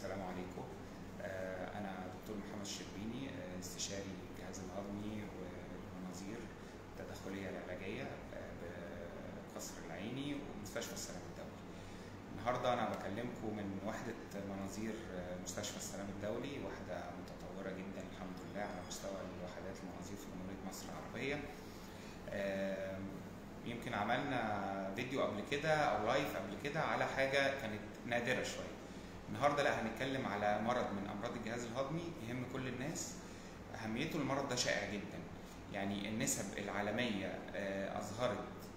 السلام عليكم آه، أنا دكتور محمد الشربيني آه، استشاري الجهاز الهضمي والمناظير التدخلية العلاجية آه، بقصر العيني ومستشفى السلام الدولي. النهارده أنا بكلمكم من وحدة مناظير آه، مستشفى السلام الدولي، وحدة متطورة جدا الحمد لله على مستوى الوحدات المناظير في جمهورية مصر العربية. آه، يمكن عملنا فيديو قبل كده او لايف قبل كده على حاجه كانت نادره شويه النهارده لا هنتكلم على مرض من امراض الجهاز الهضمي يهم كل الناس اهميته المرض ده شائع جدا يعني النسب العالميه آه، اظهرت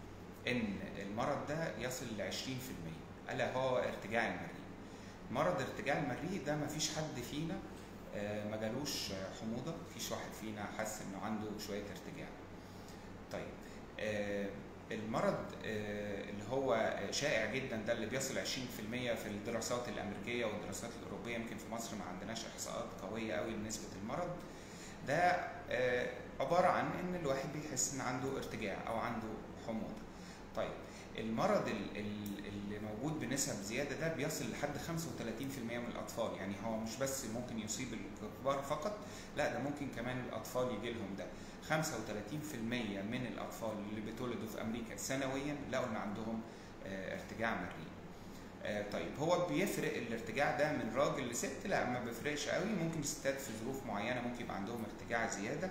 ان المرض ده يصل ل 20% الا هو ارتجاع المريء مرض ارتجاع المريء ده مفيش حد فينا آه، ما جالوش حموضه مفيش واحد فينا حس انه عنده شويه ارتجاع طيب آه، المرض آه، اللي هو شائع جدا ده اللي بيصل 20% في الدراسات الامريكيه والدراسات الاوروبيه يمكن في مصر ما عندناش احصاءات قويه قوي لنسبه المرض ده آه، عباره عن ان الواحد بيحس ان عنده ارتجاع او عنده حموضه طيب المرض ال- ال- اللي موجود بنسب زياده ده بيصل لحد 35% من الاطفال يعني هو مش بس ممكن يصيب الكبار فقط لا ده ممكن كمان الاطفال يجي لهم ده 35% من الاطفال اللي بيتولدوا في امريكا سنويا لقوا ان عندهم آه، ارتجاع مريء آه، طيب هو بيفرق الارتجاع ده من راجل لست لا ما بيفرقش قوي ممكن الستات في ظروف معينه ممكن يبقى عندهم ارتجاع زياده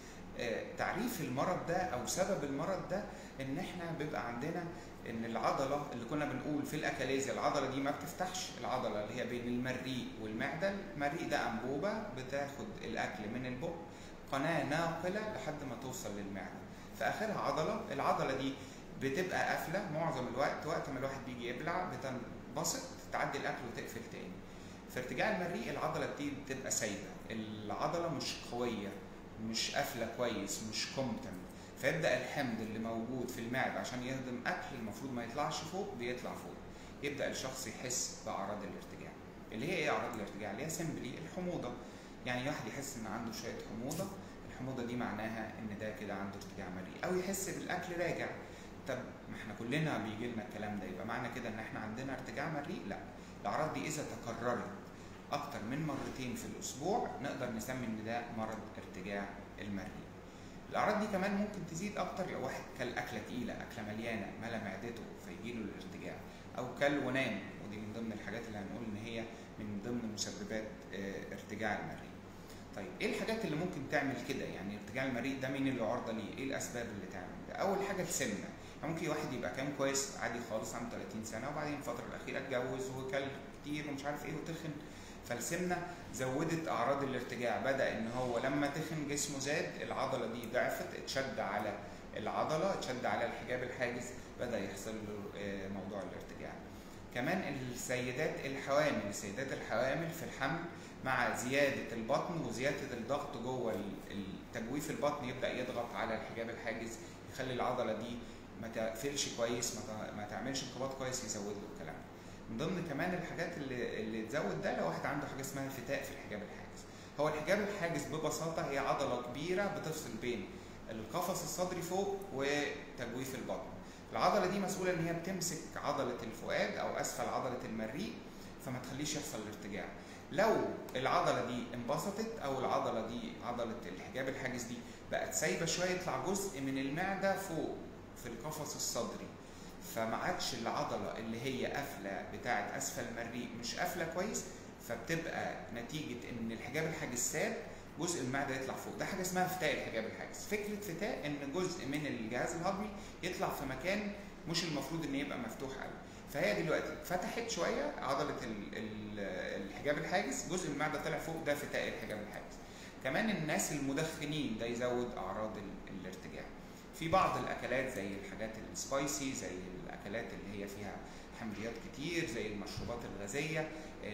آه، تعريف المرض ده او سبب المرض ده ان احنا بيبقى عندنا ان العضله اللي كنا بنقول في الاكاليزيا العضله دي ما بتفتحش العضله اللي هي بين المريء والمعده المريء ده انبوبه بتاخد الاكل من البق قناه ناقله لحد ما توصل للمعده في اخرها عضله العضله دي بتبقى قافله معظم الوقت وقت ما الواحد بيجي يبلع بتنبسط تعدي الاكل وتقفل تاني في ارتجاع المريء العضله دي بتبقى سايبه العضله مش قويه مش قافله كويس مش كومبتنت فيبدا الحمض اللي موجود في المعده عشان يهضم اكل المفروض ما يطلعش فوق بيطلع فوق يبدا الشخص يحس باعراض الارتجاع اللي هي ايه اعراض الارتجاع اللي هي سمبلي الحموضه يعني واحد يحس ان عنده شويه حموضه الحموضه دي معناها ان ده كده عنده ارتجاع مريء او يحس بالاكل راجع طب ما احنا كلنا بيجي لنا الكلام ده يبقى معنى كده ان احنا عندنا ارتجاع مريء لا الاعراض دي اذا تكررت اكتر من مرتين في الاسبوع نقدر نسمي ان ده مرض ارتجاع المريء الاعراض دي كمان ممكن تزيد اكتر لو واحد كل اكله تقيله اكله مليانه ملا معدته فيجي له الارتجاع او كل ونام ودي من ضمن الحاجات اللي هنقول ان هي من ضمن مسببات آه، ارتجاع المريء طيب ايه الحاجات اللي ممكن تعمل كده يعني ارتجاع المريء ده مين اللي عرضه ليه ايه الاسباب اللي تعمل ده اول حاجه السمنه يعني ممكن واحد يبقى كان كويس عادي خالص عنده 30 سنه وبعدين الفتره الاخيره اتجوز وكل كتير ومش عارف ايه وتخن فالسمنه زودت اعراض الارتجاع بدا ان هو لما تخن جسمه زاد العضله دي ضعفت اتشد على العضله اتشد على الحجاب الحاجز بدا يحصل له آه، موضوع الارتجاع كمان السيدات الحوامل السيدات الحوامل في الحمل مع زياده البطن وزياده الضغط جوه ال- التجويف البطن يبدا يضغط على الحجاب الحاجز يخلي العضله دي ما تقفلش كويس ما ت- ما تعملش انقباض كويس يزود له الكلام ده. من ضمن كمان الحاجات اللي اللي تزود ده لو واحد عنده حاجه اسمها فتاء في الحجاب الحاجز هو الحجاب الحاجز ببساطه هي عضله كبيره بتفصل بين القفص الصدري فوق وتجويف البطن العضله دي مسؤوله ان هي بتمسك عضله الفؤاد او اسفل عضله المريء فما تخليش يحصل الارتجاع لو العضله دي انبسطت او العضله دي عضله الحجاب الحاجز دي بقت سايبه شويه يطلع جزء من المعده فوق في القفص الصدري فما عادش العضله اللي هي قافله بتاعه اسفل المريء مش قافله كويس فبتبقى نتيجه ان الحجاب الحاجز ساب جزء المعده يطلع فوق ده حاجه اسمها فتاء الحجاب الحاجز فكره فتاء ان جزء من الجهاز الهضمي يطلع في مكان مش المفروض ان يبقى مفتوح قوي فهي دلوقتي فتحت شويه عضله ال- ال- الحجاب الحاجز جزء من المعده طلع فوق ده فتاء الحجاب الحاجز كمان الناس المدخنين ده يزود اعراض ال- الارتجاع في بعض الاكلات زي الحاجات السبايسي زي الاكلات اللي هي فيها حمضيات كتير زي المشروبات الغازيه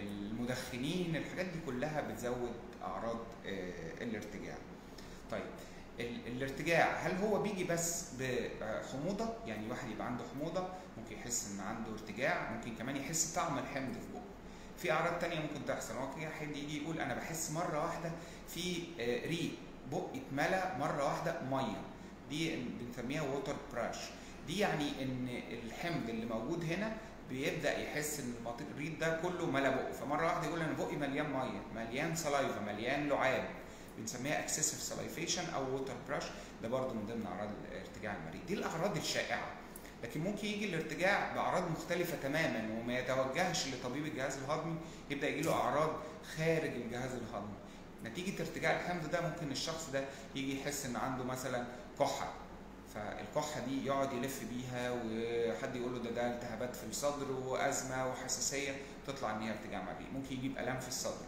المدخنين الحاجات دي كلها بتزود اعراض آه، الارتجاع طيب ال- الارتجاع هل هو بيجي بس بحموضه يعني واحد يبقى عنده حموضه ممكن يحس ان عنده ارتجاع ممكن كمان يحس طعم الحمض في بقه في اعراض تانية ممكن تحصل ممكن حد يجي يقول انا بحس مره واحده في آه، ريق بقي اتملى مره واحده ميه دي بنسميها ووتر براش دي يعني ان الحمض اللي موجود هنا بيبدا يحس ان المريض ده كله ملا بقه فمره واحده يقول انا بقي مليان ميه مليان سلايفا مليان لعاب بنسميها اكسسيف سلايفيشن او ووتر براش ده برضه من ضمن اعراض ارتجاع المريء دي الاعراض الشائعه لكن ممكن يجي الارتجاع باعراض مختلفه تماما وما يتوجهش لطبيب الجهاز الهضمي يبدا يجي له اعراض خارج الجهاز الهضمي نتيجه ارتجاع الحمض ده ممكن الشخص ده يجي يحس ان عنده مثلا كحه فالكحه دي يقعد يلف بيها وحد يقول له ده ده التهابات في الصدر وازمه وحساسيه تطلع ان هي ارتجاع مريء ممكن يجيب الام في الصدر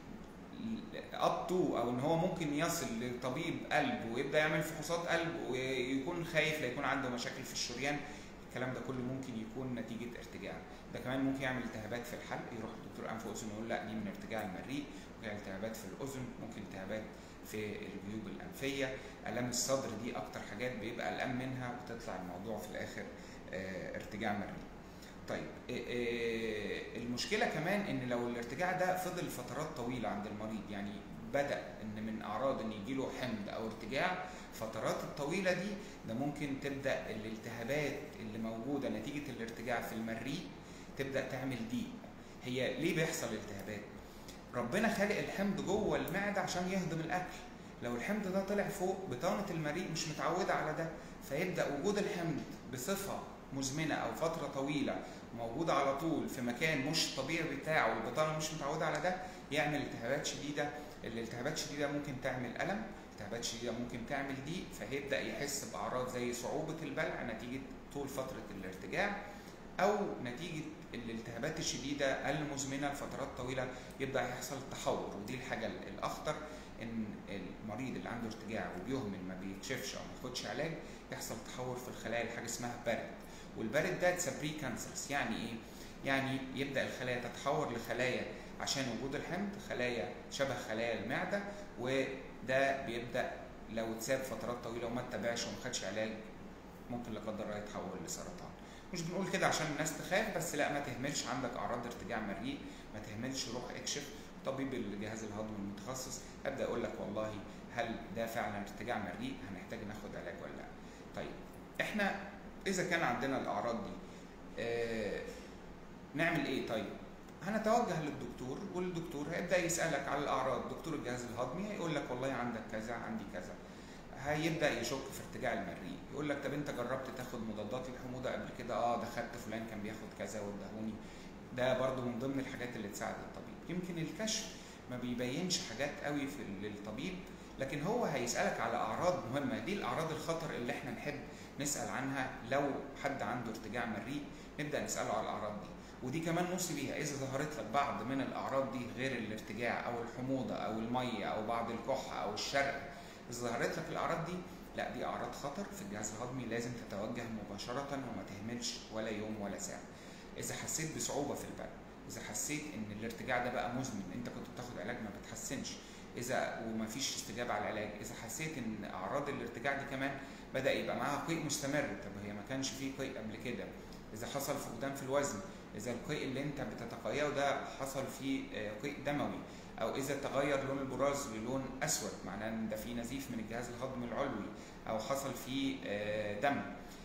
اب تو او ان هو ممكن يصل لطبيب قلب ويبدا يعمل فحوصات قلب ويكون خايف لا يكون عنده مشاكل في الشريان الكلام ده كله ممكن يكون نتيجه ارتجاع ده كمان ممكن يعمل التهابات في الحلق يروح لدكتور انف واذن يقول لا دي من ارتجاع المريء ممكن يعمل التهابات في الاذن ممكن التهابات في الجيوب الانفيه الام الصدر دي اكتر حاجات بيبقى قلقان منها وتطلع الموضوع في الاخر ارتجاع مريء طيب المشكله كمان ان لو الارتجاع ده فضل فترات طويله عند المريض يعني بدا ان من اعراض ان يجي له حمض او ارتجاع فترات الطويله دي ده ممكن تبدا الالتهابات اللي موجوده نتيجه الارتجاع في المريء تبدا تعمل ضيق هي ليه بيحصل التهابات ربنا خلق الحمض جوه المعده عشان يهضم الاكل لو الحمض ده طلع فوق بطانه المريء مش متعوده على ده فيبدا وجود الحمض بصفه مزمنه او فتره طويله موجوده على طول في مكان مش طبيعي بتاعه والبطانه مش متعوده على ده يعمل التهابات شديده الالتهابات الشديده ممكن تعمل الم التهابات شديده ممكن تعمل ضيق فهيبدا يحس باعراض زي صعوبه البلع نتيجه طول فتره الارتجاع او نتيجه الالتهابات الشديده المزمنه لفترات طويله يبدا يحصل تحور ودي الحاجه الاخطر ان المريض اللي عنده ارتجاع وبيهمل ما بيكشفش او ما ياخدش علاج يحصل تحور في الخلايا حاجه اسمها برد والبرد ده بري كانسرس يعني ايه؟ يعني يبدا الخلايا تتحور لخلايا عشان وجود الحمض خلايا شبه خلايا المعده وده بيبدا لو اتساب فترات طويله وما اتبعش وما خدش علاج ممكن لا قدر الله يتحول لسرطان. مش بنقول كده عشان الناس تخاف بس لا ما تهملش عندك اعراض ارتجاع مريء ما تهملش روح اكشف طبيب الجهاز الهضمي المتخصص ابدا اقول لك والله هل ده فعلا ارتجاع مريء هنحتاج ناخد علاج ولا لا. طيب احنا اذا كان عندنا الاعراض دي آه نعمل ايه طيب هنتوجه للدكتور والدكتور هيبدا يسالك على الاعراض دكتور الجهاز الهضمي هيقول لك والله عندك كذا عندي كذا هيبدا يشك في ارتجاع المريء يقول لك طب انت جربت تاخد مضادات الحموضه قبل كده اه ده خدت فلان كان بياخد كذا وادهوني ده برضو من ضمن الحاجات اللي تساعد الطبيب يمكن الكشف ما بيبينش حاجات قوي في للطبيب لكن هو هيسالك على اعراض مهمه دي الاعراض الخطر اللي احنا نحب نسال عنها لو حد عنده ارتجاع مريء نبدا نساله على الاعراض دي ودي كمان نوصي بيها اذا ظهرت لك بعض من الاعراض دي غير الارتجاع او الحموضه او الميه او بعض الكحه او الشرق اذا ظهرت لك الاعراض دي لا دي اعراض خطر في الجهاز الهضمي لازم تتوجه مباشره وما تهملش ولا يوم ولا ساعه اذا حسيت بصعوبه في البلع اذا حسيت ان الارتجاع ده بقى مزمن انت كنت بتاخد علاج ما بتحسنش اذا وما فيش استجابه على العلاج اذا حسيت ان اعراض الارتجاع دي كمان بدا يبقى معاها قيء مستمر طب هي ما كانش فيه قيء قبل كده اذا حصل فقدان في الوزن اذا القيء اللي انت بتتقياه ده حصل فيه قيء دموي او اذا تغير لون البراز للون اسود معناه ان ده في نزيف من الجهاز الهضمي العلوي او حصل فيه دم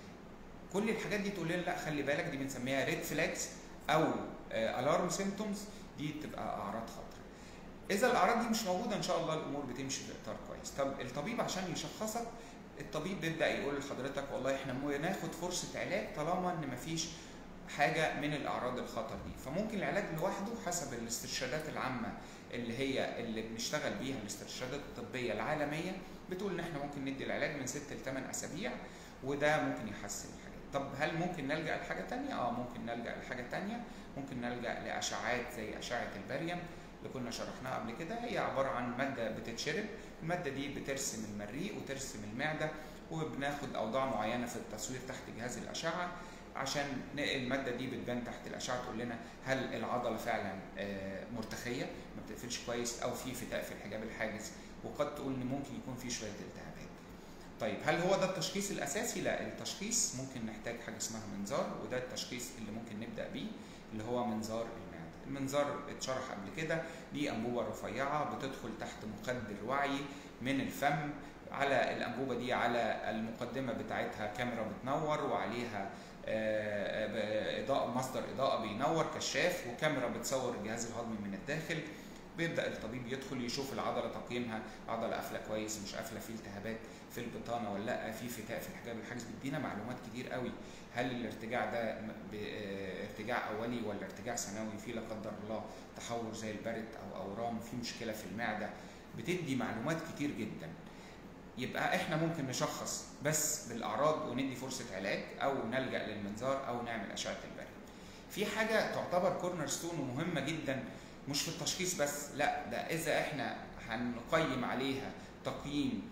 كل الحاجات دي تقول لنا لا خلي بالك دي بنسميها ريد فلاكس او الارم سيمتومز دي بتبقى اعراض خطر اذا الاعراض دي مش موجوده ان شاء الله الامور بتمشي في اطار كويس طب الطبيب عشان يشخصك الطبيب بيبدا يقول لحضرتك والله احنا ناخد فرصه علاج طالما ان مفيش حاجه من الاعراض الخطر دي فممكن العلاج لوحده حسب الاسترشادات العامه اللي هي اللي بنشتغل بيها الاسترشادات الطبيه العالميه بتقول ان احنا ممكن ندي العلاج من 6 ل 8 اسابيع وده ممكن يحسن الحاجات طب هل ممكن نلجا لحاجه ثانيه اه ممكن نلجا لحاجه ثانيه ممكن نلجا لاشعاعات زي اشعه البريم اللي كنا شرحناها قبل كده هي عباره عن ماده بتتشرب الماده دي بترسم المريء وترسم المعده وبناخد اوضاع معينه في التصوير تحت جهاز الاشعه عشان الماده دي بتبان تحت الاشعه تقول لنا هل العضله فعلا مرتخيه ما بتقفلش كويس او في فتاء في الحجاب الحاجز وقد تقول ان ممكن يكون في شويه التهابات. طيب هل هو ده التشخيص الاساسي؟ لا التشخيص ممكن نحتاج حاجه اسمها منظار وده التشخيص اللي ممكن نبدا بيه اللي هو منظار المعده. المنظار اتشرح قبل كده دي انبوبه رفيعه بتدخل تحت مخدر وعي من الفم على الانبوبه دي على المقدمه بتاعتها كاميرا بتنور وعليها آه، آه، اضاءه مصدر اضاءه بينور كشاف وكاميرا بتصور الجهاز الهضمي من الداخل بيبدا الطبيب يدخل يشوف العضله تقييمها عضله قافله كويس مش قافله في التهابات في البطانه ولا لا في فتاء في الحجاب الحاجز بيدينا معلومات كتير قوي هل الارتجاع ده م- ب- آه، ارتجاع اولي ولا ارتجاع ثانوي في لا قدر الله تحور زي البرد او اورام في مشكله في المعده بتدي معلومات كتير جدا يبقى احنا ممكن نشخص بس بالاعراض وندي فرصه علاج او نلجا للمنظار او نعمل اشعه البرد في حاجه تعتبر كورنر ستون ومهمه جدا مش في التشخيص بس لا ده اذا احنا هنقيم عليها تقييم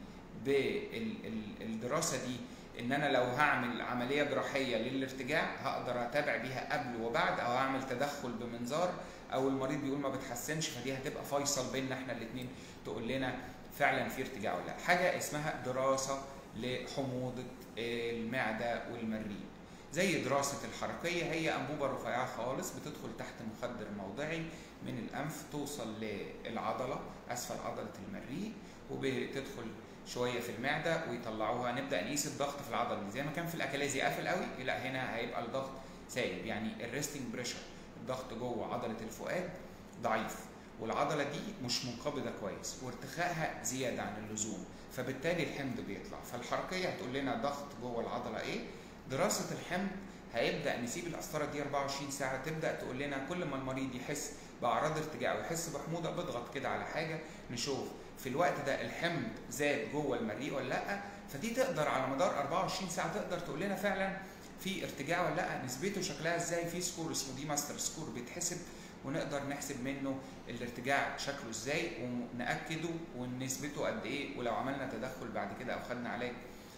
بالدراسه دي ان انا لو هعمل عمليه جراحيه للارتجاع هقدر اتابع بيها قبل وبعد او اعمل تدخل بمنظار او المريض بيقول ما بتحسنش فدي هتبقى فيصل بيننا احنا الاثنين تقول لنا فعلا في ارتجاع ولا لا حاجه اسمها دراسه لحموضه المعده والمريء زي دراسة الحركية هي أنبوبة رفيعة خالص بتدخل تحت مخدر موضعي من الأنف توصل للعضلة أسفل عضلة المريء وبتدخل شوية في المعدة ويطلعوها نبدأ نقيس الضغط في العضلة دي زي ما كان في الأكاليزي قافل قوي لا هنا هيبقى الضغط سايب يعني الريستنج بريشر الضغط جوه عضلة الفؤاد ضعيف والعضلة دي مش منقبضة كويس وارتخائها زيادة عن اللزوم فبالتالي الحمض بيطلع فالحركية هتقول لنا ضغط جوه العضلة ايه دراسة الحمض هيبدا نسيب القسطره دي 24 ساعه تبدا تقول لنا كل ما المريض يحس باعراض ارتجاع ويحس بحموضه بضغط كده على حاجه نشوف في الوقت ده الحمض زاد جوه المريء ولا لا فدي تقدر على مدار 24 ساعه تقدر تقول لنا فعلا في ارتجاع ولا لا نسبته شكلها ازاي في سكور اسمه دي ماستر سكور بيتحسب ونقدر نحسب منه الارتجاع شكله ازاي وناكده ونسبته قد ايه ولو عملنا تدخل بعد كده او خدنا علاج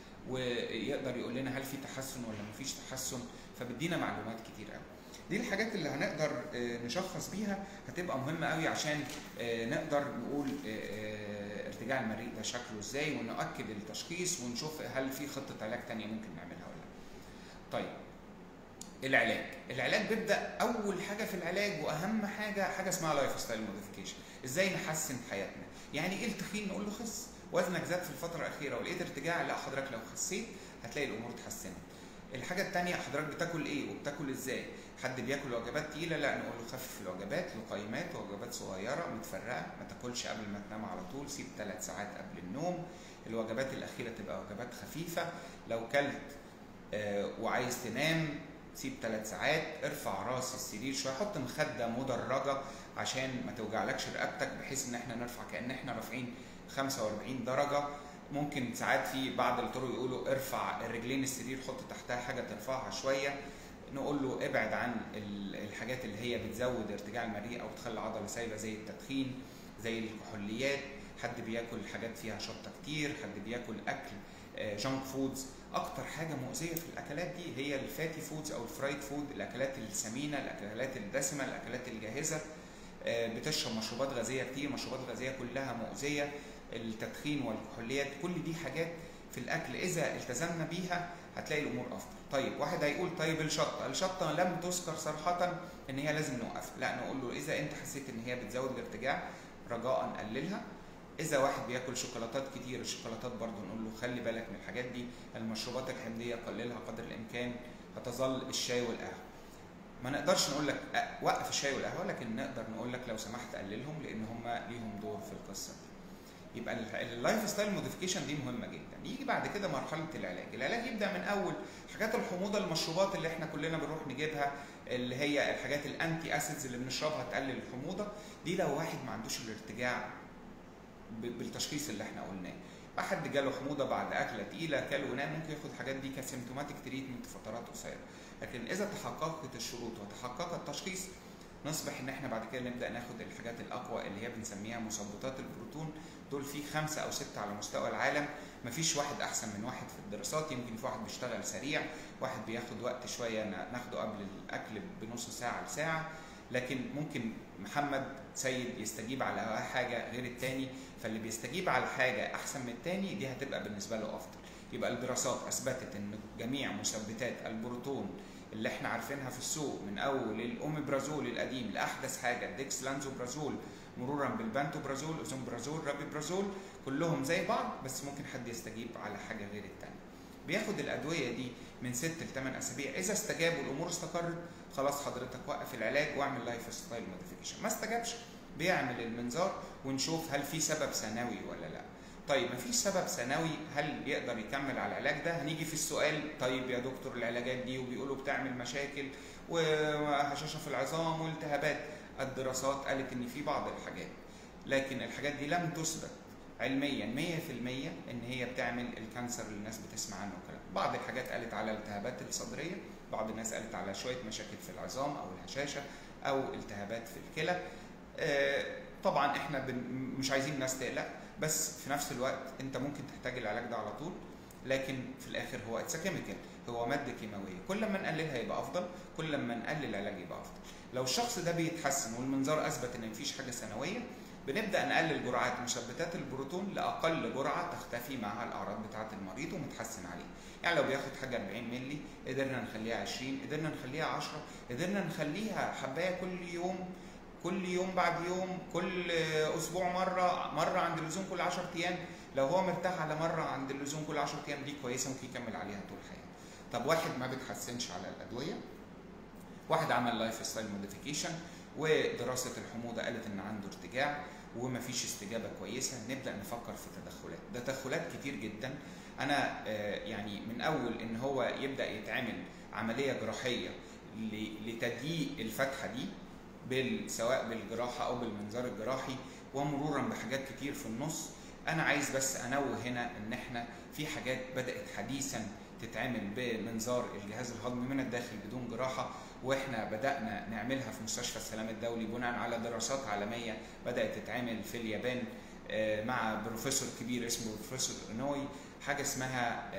ويقدر يقول لنا هل في تحسن ولا مفيش تحسن فبيدينا معلومات كتير قوي دي الحاجات اللي هنقدر آه، نشخص بيها هتبقى مهمه قوي عشان آه، نقدر نقول آه، آه، ارتجاع المريء ده شكله ازاي ونؤكد التشخيص ونشوف هل في خطه علاج تانية ممكن نعملها ولا لا طيب العلاج العلاج بيبدا اول حاجه في العلاج واهم حاجه حاجه اسمها لايف ستايل موديفيكيشن ازاي نحسن حياتنا يعني ايه التخين نقول له خس وزنك زاد في الفتره الاخيره ولقيت ارتجاع لا حضرتك لو خسيت هتلاقي الامور اتحسنت الحاجه الثانيه حضرتك بتاكل ايه وبتاكل ازاي حد بياكل وجبات تقيله لا نقول له خفف الوجبات لقيمات وجبات صغيره متفرقه ما تاكلش قبل ما تنام على طول سيب ثلاث ساعات قبل النوم الوجبات الاخيره تبقى وجبات خفيفه لو كلت آه، وعايز تنام سيب ثلاث ساعات ارفع راس السرير شويه حط مخده مدرجه عشان ما توجعلكش رقبتك بحيث ان احنا نرفع كان احنا رافعين 45 درجه ممكن ساعات في بعض الطرق يقولوا ارفع الرجلين السرير حط تحتها حاجه ترفعها شويه نقول له ابعد عن ال- الحاجات اللي هي بتزود ارتجاع المريء او تخلي العضله سايبه زي التدخين زي الكحوليات حد بياكل حاجات فيها شطه كتير حد بياكل اكل جانك فودز اكتر حاجه مؤذيه في الاكلات دي هي الفاتي فودز او الفرايد فود الاكلات السمينه الاكلات الدسمه الاكلات الجاهزه آه، بتشرب مشروبات غازيه كتير مشروبات غازيه كلها مؤذيه التدخين والكحوليات كل دي حاجات في الاكل اذا التزمنا بيها هتلاقي الامور افضل طيب واحد هيقول طيب الشطه الشطه لم تذكر صراحه ان هي لازم نوقفها لا نقول له اذا انت حسيت ان هي بتزود الارتجاع رجاء قللها اذا واحد بياكل شوكولاتات كتير الشوكولاتات برضو نقول له خلي بالك من الحاجات دي المشروبات الحمضيه قللها قدر الامكان هتظل الشاي والقهوه ما نقدرش نقول لك أه، وقف الشاي والقهوه لكن نقدر نقول لك لو سمحت قللهم لان هم ليهم دور في القصه دي يبقى ال- اللايف ستايل موديفيكيشن دي مهمه جدا يجي بعد كده مرحله العلاج العلاج يبدا من اول حاجات الحموضه المشروبات اللي احنا كلنا بنروح نجيبها اللي هي الحاجات الانتي اسيدز اللي بنشربها تقلل الحموضه دي لو واحد ما عندوش الارتجاع ب- بالتشخيص اللي احنا قلناه واحد جاله حموضه بعد اكله تقيله كل ونام ممكن ياخد الحاجات دي كسيمتوماتيك تريتمنت فترات قصيره لكن اذا تحققت الشروط وتحقق التشخيص نصبح ان احنا بعد كده نبدا ناخد الحاجات الاقوى اللي هي بنسميها مثبطات البروتون دول في خمسه او سته على مستوى العالم مفيش واحد احسن من واحد في الدراسات يمكن في واحد بيشتغل سريع واحد بياخد وقت شويه نا- ناخده قبل الاكل بنص ساعه لساعه لكن ممكن محمد سيد يستجيب على حاجه غير التاني فاللي بيستجيب على حاجه احسن من التاني دي هتبقى بالنسبه له افضل يبقى الدراسات اثبتت ان جميع مثبتات البروتون اللي احنا عارفينها في السوق من اول الاوميبرازول القديم لاحدث حاجه الديكس لانزوبرازول مرورا بالبانتوبرازول اوزومبرازول رابيبرازول كلهم زي بعض بس ممكن حد يستجيب على حاجه غير التانيه بياخد الادويه دي من 6 ل 8 اسابيع اذا استجاب والامور استقرت خلاص حضرتك وقف العلاج واعمل لايف ستايل موديفيكيشن ما استجابش بيعمل المنظار ونشوف هل في سبب ثانوي ولا لا طيب مفيش سبب ثانوي هل يقدر يكمل على العلاج ده هنيجي في السؤال طيب يا دكتور العلاجات دي وبيقولوا بتعمل مشاكل وهشاشه في العظام والتهابات الدراسات قالت ان في بعض الحاجات لكن الحاجات دي لم تثبت علميا 100% ان هي بتعمل الكانسر اللي الناس بتسمع عنه وكلام بعض الحاجات قالت على الالتهابات الصدريه بعض الناس قالت على شويه مشاكل في العظام او الهشاشه او التهابات في الكلى طبعا احنا مش عايزين الناس تقلق بس في نفس الوقت انت ممكن تحتاج العلاج ده على طول لكن في الاخر هو اتس كيميكال هو ماده كيماويه كل ما نقللها يبقى افضل كل ما نقلل العلاج يبقى افضل لو الشخص ده بيتحسن والمنظار اثبت ان مفيش حاجه ثانويه بنبدا نقلل جرعات مثبتات البروتون لاقل جرعه تختفي مع الاعراض بتاعه المريض ومتحسن عليه يعني لو بياخد حاجه 40 مللي قدرنا نخليها 20 قدرنا نخليها 10 قدرنا نخليها حبايه كل يوم كل يوم بعد يوم كل اسبوع مره مره عند اللزوم كل 10 ايام لو هو مرتاح على مره عند اللزوم كل 10 ايام دي كويسه ممكن يكمل عليها طول حياته طب واحد ما بيتحسنش على الادويه واحد عمل لايف ستايل موديفيكيشن ودراسه الحموضه قالت ان عنده ارتجاع ومفيش استجابه كويسه نبدا نفكر في تدخلات ده تدخلات كتير جدا انا يعني من اول ان هو يبدا يتعمل عمليه جراحيه لتضييق الفتحه دي سواء بالجراحه او بالمنظار الجراحي ومرورا بحاجات كتير في النص انا عايز بس انوه هنا ان احنا في حاجات بدات حديثا تتعمل بمنظار الجهاز الهضمي من الداخل بدون جراحه واحنا بدانا نعملها في مستشفى السلام الدولي بناء على دراسات عالميه بدات تتعمل في اليابان مع بروفيسور كبير اسمه بروفيسور انوي حاجه اسمها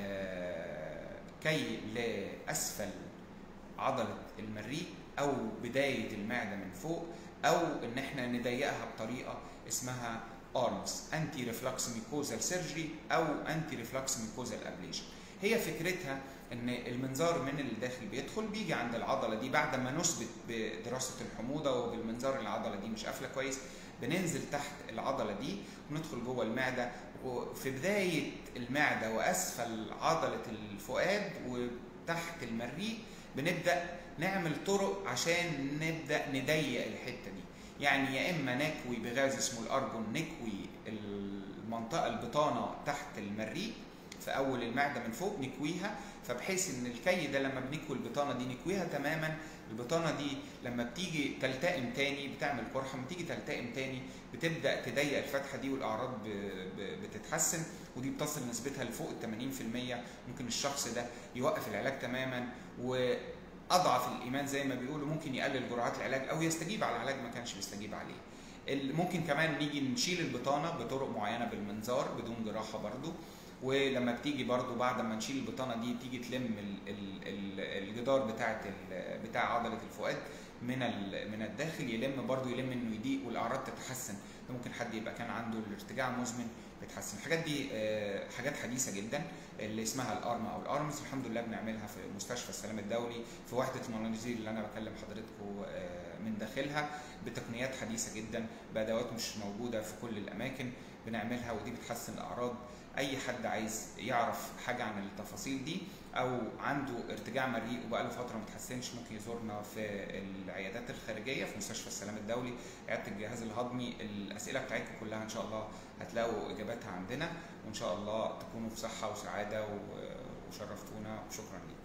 كي لاسفل عضله المريء او بدايه المعده من فوق او ان احنا نضيقها بطريقه اسمها ارمز انتي ريفلكس ميكوزال سيرجري او انتي ريفلكس ميكوزال ابليشن هي فكرتها ان المنظار من الداخل بيدخل بيجي عند العضله دي بعد ما نثبت بدراسه الحموضه وبالمنظار العضله دي مش قافله كويس بننزل تحت العضله دي وندخل جوه المعده وفي بدايه المعده واسفل عضله الفؤاد وتحت المريء بنبدا نعمل طرق عشان نبدا نضيق الحته دي يعني يا اما نكوي بغاز اسمه الارجون نكوي المنطقه البطانه تحت المريء في اول المعده من فوق نكويها فبحيث ان الكي ده لما بنكوي البطانه دي نكويها تماما البطانه دي لما بتيجي تلتئم تاني بتعمل قرحه لما تيجي تلتئم تاني بتبدا تضيق الفتحه دي والاعراض بتتحسن ودي بتصل نسبتها لفوق ال 80% ممكن الشخص ده يوقف العلاج تماما و اضعف الايمان زي ما بيقولوا ممكن يقلل جرعات العلاج او يستجيب على العلاج ما كانش بيستجيب عليه ممكن كمان نيجي نشيل البطانه بطرق معينه بالمنظار بدون جراحه برضو ولما بتيجي برضو بعد ما نشيل البطانه دي تيجي تلم الجدار بتاعه بتاع عضله الفؤاد من من الداخل يلم برضو يلم انه يضيق والاعراض تتحسن ممكن حد يبقى كان عنده الارتجاع مزمن بتحسن الحاجات دي حاجات حديثه جدا اللي اسمها الارم او الارمز الحمد لله بنعملها في مستشفى السلام الدولي في وحده المناظير اللي انا بكلم حضرتكم من داخلها بتقنيات حديثه جدا بادوات مش موجوده في كل الاماكن بنعملها ودي بتحسن الاعراض اي حد عايز يعرف حاجه عن التفاصيل دي او عنده ارتجاع مريء وبقاله فتره ما اتحسنش ممكن يزورنا في العيادات الخارجيه في مستشفى السلام الدولي عياده الجهاز الهضمي الاسئله بتاعتكم كلها ان شاء الله هتلاقوا اجاباتها عندنا وان شاء الله تكونوا في صحه وسعاده وشرفتونا وشكرا لكم